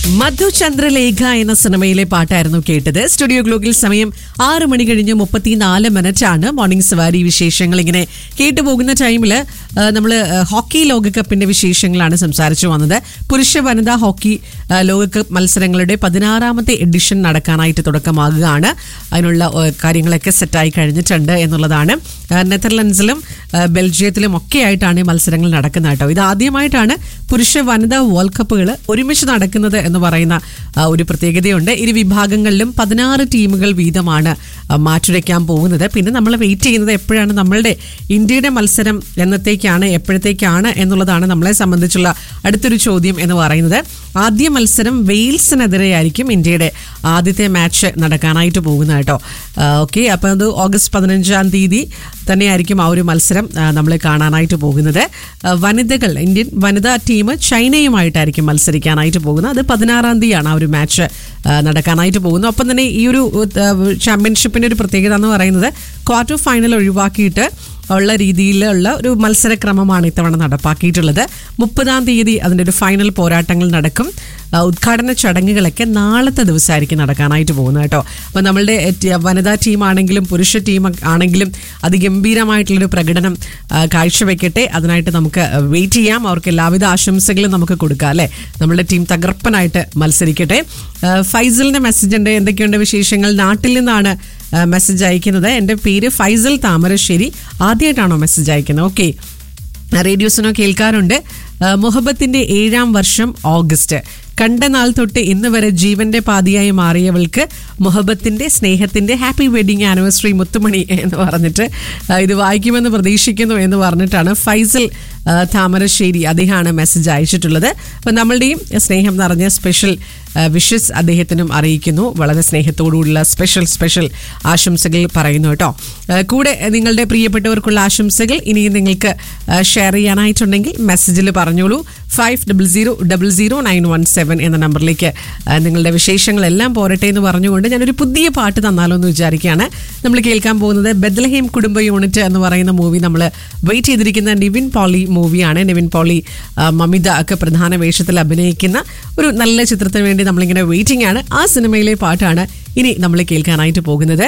മധു ചന്ദ്രലേഖ എന്ന സിനിമയിലെ പാട്ടായിരുന്നു കേട്ടത് സ്റ്റുഡിയോ ഗ്ലോക്കിൽ സമയം ആറ് മണി കഴിഞ്ഞ് മുപ്പത്തിനാല് മിനിറ്റ് ആണ് മോർണിംഗ് സവാരി വിശേഷങ്ങൾ ഇങ്ങനെ കേട്ടുപോകുന്ന ടൈമിൽ നമ്മൾ ഹോക്കി ലോകകപ്പിന്റെ വിശേഷങ്ങളാണ് സംസാരിച്ചു വന്നത് പുരുഷ വനിതാ ഹോക്കി ആ, ലോകകപ്പ് മത്സരങ്ങളുടെ പതിനാറാമത്തെ എഡിഷൻ നടക്കാനായിട്ട് തുടക്കമാകുകയാണ് അതിനുള്ള ആ, കാര്യങ്ങളൊക്കെ സെറ്റായി കഴിഞ്ഞിട്ടുണ്ട് എന്നുള്ളതാണ് ആ, നെതർലൻഡ്സിലും ആ, ബെൽജിയത്തിലും ഒക്കെ ആയിട്ടാണ് ഈ മത്സരങ്ങൾ നടക്കുന്നത് കേട്ടോ ഇത് ആദ്യമായിട്ടാണ് പുരുഷ വനിതാ വേൾഡ് കപ്പുകൾ ഒരുമിച്ച് നടക്കുന്നത് എന്ന് പറയുന്ന ആ, ഒരു പ്രത്യേകതയുണ്ട് ഇരു വിഭാഗങ്ങളിലും പതിനാറ് ടീമുകൾ വീതമാണ് ആ, മാറ്റുരയ്ക്കാൻ പോകുന്നത് പിന്നെ നമ്മൾ വെയിറ്റ് ചെയ്യുന്നത് എപ്പോഴാണ് നമ്മളുടെ ഇന്ത്യയുടെ മത്സരം എന്നത്തേക്കാണ് എപ്പോഴത്തേക്കാണ് എന്നുള്ളതാണ് നമ്മളെ സംബന്ധിച്ചുള്ള അടുത്തൊരു ചോദ്യം എന്ന് പറയുന്നത് ആദ്യ മത്സരം വെയിൽസിനെതിരെ ആയിരിക്കും ഇന്ത്യയുടെ ആദ്യത്തെ മാച്ച് നടക്കാനായിട്ട് പോകുന്നത് കേട്ടോ ഓക്കെ അപ്പോൾ അത് ഓഗസ്റ്റ് പതിനഞ്ചാം തീയതി തന്നെയായിരിക്കും ആ ഒരു മത്സരം നമ്മൾ കാണാനായിട്ട് പോകുന്നത് ആ, വനിതകൾ ഇന്ത്യൻ വനിതാ ടീം ചൈനയുമായിട്ടായിരിക്കും മത്സരിക്കാനായിട്ട് പോകുന്നത് അത് പതിനാറാം തീയതിയാണ് ആ ഒരു മാച്ച് ആ, നടക്കാനായിട്ട് പോകുന്നത് ഒപ്പം തന്നെ ഈ ഒരു ആ, ചാമ്പ്യൻഷിപ്പിന്റെ ഒരു പ്രത്യേകത എന്ന് പറയുന്നത് ക്വാർട്ടർ ഫൈനൽ ഒഴിവാക്കിയിട്ട് ഉള്ള രീതിയിലുള്ള ഒരു മത്സരക്രമമാണ് ഇത്തവണ നടപ്പാക്കിയിട്ടുള്ളത് മുപ്പതാം തീയതി അതിൻ്റെ ഒരു ഫൈനൽ പോരാട്ടങ്ങൾ നടക്കും ആ, ഉദ്ഘാടന ചടങ്ങുകളൊക്കെ നാളത്തെ ദിവസമായിരിക്കും നടക്കാനായിട്ട് പോകുന്നത് കേട്ടോ അപ്പോൾ നമ്മളുടെ ടി- വനിതാ ടീമാണെങ്കിലും പുരുഷ ടീം ആണെങ്കിലും അതിഗംഭീരമായിട്ടുള്ളൊരു പ്രകടനം ആ, കാഴ്ചവെക്കട്ടെ അതിനായിട്ട് നമുക്ക് വെയിറ്റ് ചെയ്യാം അവർക്ക് എല്ലാവിധ ആശംസകളും നമുക്ക് കൊടുക്കാം അല്ലേ നമ്മളുടെ ടീം തകർപ്പനായിട്ട് മത്സരിക്കട്ടെ ആ, ഫൈസലിന്റെ മെസ്സേജ് ഉണ്ട് എന്തൊക്കെയുണ്ട് വിശേഷങ്ങൾ നാട്ടിൽ നിന്നാണ് ആ, മെസ്സേജ് അയക്കുന്നത് എൻ്റെ പേര് ഫൈസൽ താമരശ്ശേരി ആദ്യമായിട്ടാണോ മെസ്സേജ് അയക്കുന്നത് ഓക്കെ റേഡിയോസിനോ കേൾക്കാറുണ്ട് ആ, മുഹബത്തിന്റെ ഏഴാം വർഷം ഓഗസ്റ്റ് കണ്ട നാൾ തൊട്ട് ഇന്ന് വരെ ജീവന്റെ പാതിയായി മാറിയവൾക്ക് മുഹബത്തിന്റെ സ്നേഹത്തിന്റെ ഹാപ്പി വെഡിങ് ആനിവേഴ്സറി മുത്തുമണി എന്ന് പറഞ്ഞിട്ട് ആ, ഇത് വായിക്കുമെന്ന് പ്രതീക്ഷിക്കുന്നു എന്ന് പറഞ്ഞിട്ടാണ് ഫൈസൽ ആ, താമരശ്ശേരി അദ്ദേഹമാണ് മെസ്സേജ് അയച്ചിട്ടുള്ളത് അപ്പം നമ്മളുടെയും സ്നേഹം നിറഞ്ഞ സ്പെഷ്യൽ വിഷസ് അദ്ദേഹത്തിനും അറിയിക്കുന്നു വളരെ സ്നേഹത്തോടുള്ള സ്പെഷ്യൽ സ്പെഷ്യൽ ആശംസകൾ പറയുന്നു കേട്ടോ ആ, കൂടെ നിങ്ങളുടെ പ്രിയപ്പെട്ടവർക്കുള്ള ആശംസകൾ ഇനിയും നിങ്ങൾക്ക് ഷെയർ ചെയ്യാനായിട്ടുണ്ടെങ്കിൽ മെസ്സേജിൽ പറഞ്ഞോളൂ five double zero double zero nine one seven എന്ന നമ്പറിലേക്ക് ആ, നിങ്ങളുടെ വിശേഷങ്ങളെല്ലാം പോരട്ടെ എന്ന് പറഞ്ഞുകൊണ്ട് ഞാനൊരു പുതിയ പാട്ട് തന്നാലോ എന്ന് വിചാരിക്കുകയാണ് നമ്മൾ കേൾക്കാൻ പോകുന്നത് ബെദ്ലഹേം കുടുംബ യൂണിറ്റ് എന്ന് പറയുന്ന മൂവി നമ്മൾ വെയിറ്റ് ചെയ്തിരിക്കുന്ന നിവിൻ പോളി മൂവിയാണ് നിവിൻ പോളി ആ, മമിത ഒക്കെ പ്രധാന വേഷത്തിൽ അഭിനയിക്കുന്ന ഒരു നല്ല ചിത്രത്തിന് വേണ്ടി നമ്മളിങ്ങനെ വെയിറ്റിംഗ് ആണ് ആ സിനിമയിലെ പാട്ടാണ് ഇനി നമ്മൾ കേൾക്കാനായിട്ട് പോകുന്നത്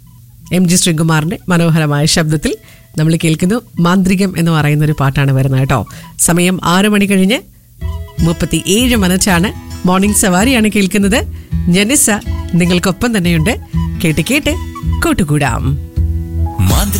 എം ജി ശ്രീകുമാറിന്റെ മനോഹരമായ ശബ്ദത്തിൽ നമ്മൾ കേൾക്കുന്നു മാന്ത്രികം എന്ന് പറയുന്ന ഒരു പാട്ടാണ് വരുന്നത് കേട്ടോ സമയം ആറ് മണി കഴിഞ്ഞ് മുപ്പത്തി ഏഴ് മിനിറ്റാണ് മോർണിംഗ് സവാരിയാണ് കേൾക്കുന്നത് ജനിസ നിങ്ങൾക്കൊപ്പം തന്നെയുണ്ട് കേട്ട് കേട്ട് കൂട്ടുകൂടാം മാന്ത്രിക